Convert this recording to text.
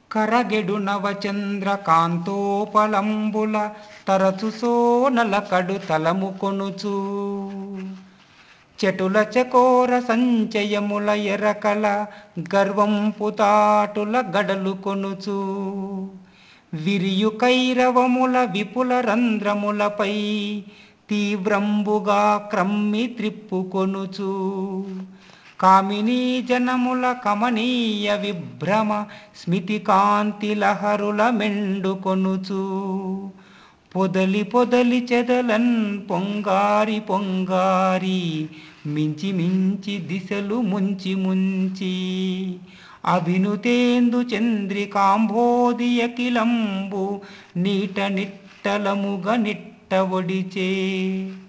కరగెడు నవచంద్ర కాంతోపలంబుల తరచు సోనల కడు తలము కొనుచు చెటుల చకోర సంచయముల ఎరకల గర్వంపు తాటుల గడలు కొనుచు విరియు కైరవముల విపుల రంధ్రములపై తీవ్రంబుగా క్రమ్మి త్రిప్పు కొనుచు కామినీ జనముల కమనీయ విభ్రమ స్మితి కాంతి లహరుల మెండు కొనుచు పొదలి పొదలి చెదలన్ పొంగారి పొంగారి మించి మించి దిశలు ముంచి ముంచి అభినుతేందు చంద్రికాంబోదియకిలంబు నీట నిట్టలముగ నిట్ట ఒడిచే